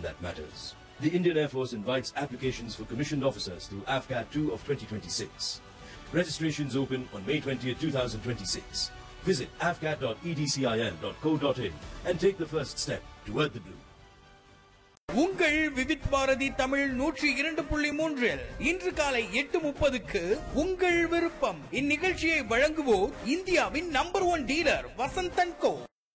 that matters. The Indian Air Force invites applications for commissioned officers through AFCAT 2 of 2026. Registrations open on May 20th, 2026. Visit afcat.edcil.co.in and take the first step toward the blue. உங்கள் விவித் பாரதி தமிழ் நூற்றி இரண்டு புள்ளி மூன்றில் இன்று காலை எட்டு முப்பதுக்கு உங்கள் விருப்பம் இந்நிகழ்ச்சியை வழங்குவோர் இந்தியாவின் number one dealer Vasanthan co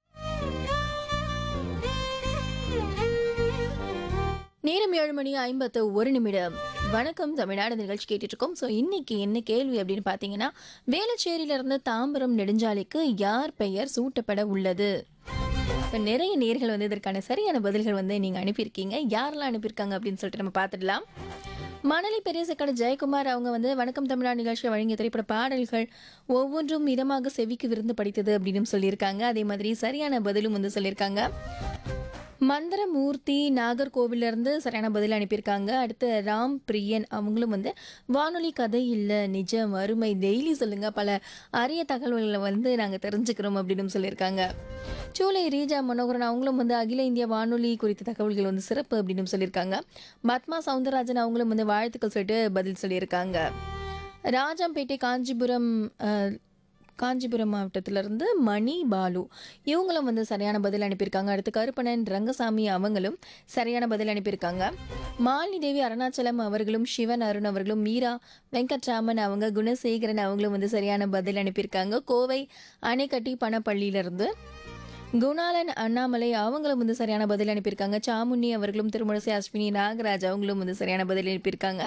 நேரம் ஏழு மணி ஐம்பத்து ஒரு நிமிடம் வணக்கம் தமிழ்நாடு நிகழ்ச்சி கேட்டுட்டு இருக்கோம் ஸோ இன்னைக்கு என்ன கேள்வி அப்படின்னு பார்த்தீங்கன்னா வேளச்சேரியிலிருந்து தாம்பரம் நெடுஞ்சாலைக்கு யார் பெயர் சூட்டப்பட உள்ளது இப்போ நிறைய நேர்கள் வந்து இதற்கான சரியான பதில்கள் வந்து நீங்கள் அனுப்பியிருக்கீங்க யாரெல்லாம் அனுப்பியிருக்காங்க அப்படின்னு சொல்லிட்டு நம்ம பார்த்துடலாம் மணலி பெரியசக்கடை ஜெயக்குமார் அவங்க வந்து வணக்கம் தமிழ்நாடு நிகழ்ச்சியை வழங்கிய திரைப்பட பாடல்கள் ஒவ்வொன்றும் இதமாக செவிக்கு விருந்து படித்தது அப்படின்னு சொல்லியிருக்காங்க அதே மாதிரி சரியான பதிலும் வந்து சொல்லியிருக்காங்க மந்திரமூர்த்தி நாகர்கோவில்ல இருந்து சரியான பதில் அனுப்பியிருக்காங்க அடுத்து ராம் பிரியன் அவங்களும் வந்து வானொலி கதை இல்லை நிஜம் அருமை டெய்லி சொல்லுங்க பல அரிய தகவல்களை வந்து நாங்கள் தெரிஞ்சுக்கிறோம் அப்படின்னு சொல்லியிருக்காங்க சூளை ரீஜா மனோகரன் அவங்களும் வந்து அகில இந்திய வானொலி குறித்த தகவல்கள் வந்து சிறப்பு அப்படின்னு சொல்லியிருக்காங்க பத்மா சவுந்தரராஜன் அவங்களும் வந்து வாழ்த்துக்கள் சொல்லிட்டு பதில் சொல்லியிருக்காங்க ராஜாம்பேட்டை காஞ்சிபுரம் அஹ், காஞ்சிபுரம் மாவட்டத்திலிருந்து மணி பாலு இவங்களும் வந்து சரியான பதில் அனுப்பியிருக்காங்க அடுத்து கருப்பணன் ரங்கசாமி அவங்களும் சரியான பதில் அனுப்பியிருக்காங்க மாலினி தேவி அருணாச்சலம் அவர்களும் சிவன் அருண் அவர்களும் மீரா வெங்கட்ராமன் அவங்க குணசேகரன் அவங்களும் வந்து சரியான பதில் அனுப்பியிருக்காங்க கோவை அணைக்கட்டி பணப்பள்ளியிலிருந்து குணாலன் அண்ணாமலை அவங்களும் வந்து சரியான பதில் அனுப்பியிருக்காங்க சாமுண்ணி அவர்களும் திருமணசை அஸ்வினி நாகராஜ் அவங்களும் வந்து சரியான பதில் அனுப்பியிருக்காங்க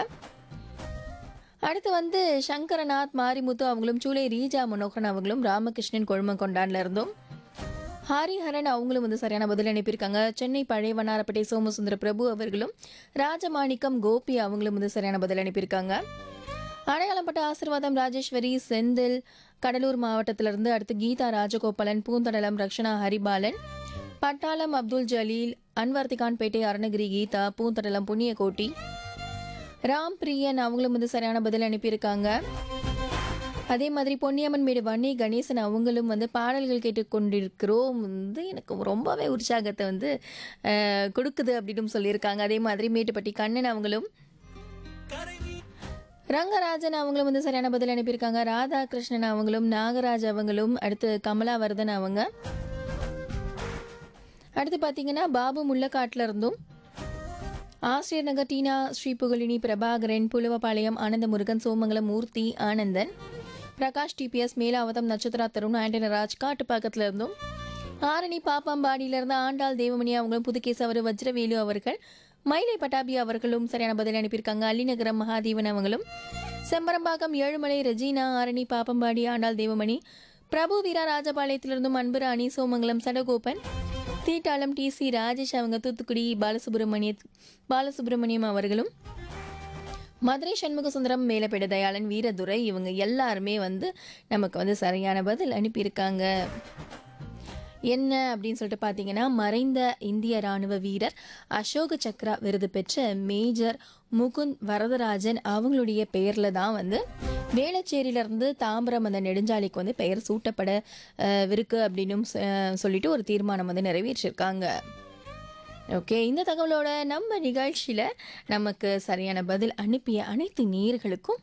அடுத்து வந்து சங்கரநாத் மாரிமுத்து அவங்களும் சூளை ரீஜா மனோகரன் அவங்களும் ராமகிருஷ்ணன் கொழுமங்கொண்டான்ல இருந்தும் ஹரிஹரன் அவங்களும் வந்து சரியான பதில் அனுப்பியிருக்காங்க சென்னை பழைய வண்ணாரப்பேட்டை சோமசுந்தர பிரபு அவர்களும் ராஜமாணிக்கம் கோபி அவங்களும் வந்து சரியான பதில் அனுப்பியிருக்காங்க அடையாளப்பட்ட ஆசிர்வாதம் ராஜேஸ்வரி செந்தில் கடலூர் மாவட்டத்திலிருந்து அடுத்து கீதா ராஜகோபாலன் பூந்தடலம் ரக்ஷனா ஹரிபாலன் பட்டாளம் அப்துல் ஜலீல் அன்வர்த்திகான்பேட்டை அருணகிரி கீதா பூந்தடலம் புண்ணியகோட்டி ராம் பிரியன் அவங்களும் வந்து சரியான பதில் அனுப்பியிருக்காங்க அதே மாதிரி பொன்னியம்மன் மேடு வன்னி கணேசன் அவங்களும் வந்து பாடல்கள் கேட்டுக்கொண்டிருக்கிறோம் வந்து எனக்கு ரொம்பவே உற்சாகத்தை வந்து அஹ், கொடுக்குது அப்படின்னு சொல்லியிருக்காங்க அதே மாதிரி மேட்டுப்பட்டி கண்ணன் அவங்களும் ரங்கராஜன் அவங்களும் வந்து சரியான பதில் அனுப்பியிருக்காங்க ராதாகிருஷ்ணன் அவங்களும் நாகராஜ் அவங்களும் அடுத்து கமலாவர்தன் அவங்க அடுத்து பார்த்தீங்கன்னா பாபு முள்ளக்காட்டில் இருந்தும் ஆசிரியர் நகர் டீனா ஸ்ரீபுகழினி பிரபாகரன் புலுவபாளையம் ஆனந்த முருகன் சோமங்கலம் மூர்த்தி ஆனந்தன் பிரகாஷ் டிபிஎஸ் மேலாவதம் நட்சத்திரா தருண் ஆண்டனராஜ் காட்டுப்பாக்கத்துல இருந்தும் ஆரணி பாப்பாம்பாடியில இருந்து ஆண்டாள் தேவமணி அவங்களும் புதுகேசவர் வஜ்ரவேலு அவர்கள் மயிலை பட்டாபி அவர்களும் சரியான பதில் அனுப்பியிருக்காங்க அள்ளிநகரம் மகாதேவன் அவங்களும் செம்பரம்பாக்கம் ஏழுமலை ரெஜினா ஆரணி பாப்பம்பாடி ஆண்டாள் தேவமணி பிரபு வீரா ராஜபாளையத்திலிருந்தும் அன்பு ராணி சோமங்கலம் சடகோபன் தீட்டாளம் டி சி ராஜேஷ் அவங்க தூத்துக்குடி பாலசுப்ரமணிய பாலசுப்ரமணியம் அவர்களும் மதுரை சண்முக சுந்தரம் மேலப்பேட தயாளன் வீரதுரை இவங்க எல்லாருமே வந்து நமக்கு வந்து சரியான பதில் அனுப்பியிருக்காங்க என்ன அப்படின்னு சொல்லிட்டு பார்த்தீங்கன்னா மறைந்த இந்திய ராணுவ வீரர் அசோக சக்ரா விருது பெற்ற மேஜர் முகுந்த் வரதராஜன் அவங்களுடைய பெயரில் தான் வந்து வேளச்சேரியிலிருந்து தாம்பரம் அந்த நெடுஞ்சாலைக்கு வந்து பெயர் சூட்டப்பட அஹ், இருக்கு அப்படின்னும் சொ- சொல்லிட்டு ஒரு தீர்மானம் வந்து நிறைவேற்றிருக்காங்க ஓகே இந்த தகவலோட நம்ம நிகழ்ச்சியில் நமக்கு சரியான பதில் அனுப்பிய அனைத்து நேயர்களுக்கும்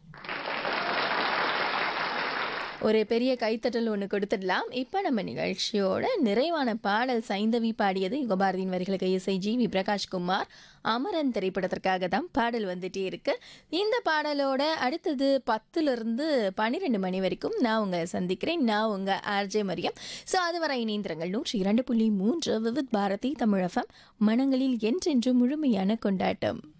ஒரு பெரிய கைத்தட்டல் ஒன்று கொடுத்துடலாம் இப்போ நம்ம நிகழ்ச்சியோட நிறைவான பாடல் சைந்தவி பாடியது யுகபாரதியின் வரிகளுக்கு இசை ஜி வி பிரகாஷ்குமார் அமரன் திரைப்படத்திற்காக தான் பாடல் வந்துட்டே இருக்கு இந்த பாடலோட அடுத்தது பத்துலேருந்து பன்னிரெண்டு மணி வரைக்கும் நான் உங்களை சந்திக்கிறேன் நான் உங்கள் ஆர்ஜே மரியம் ஸோ அதுவரை இணைந்திரங்கள் நூற்றி இரண்டு புள்ளி மூன்று விவித் பாரதி தமிழகம் மனங்களில் என்றென்று முழுமையான கொண்டாட்டம்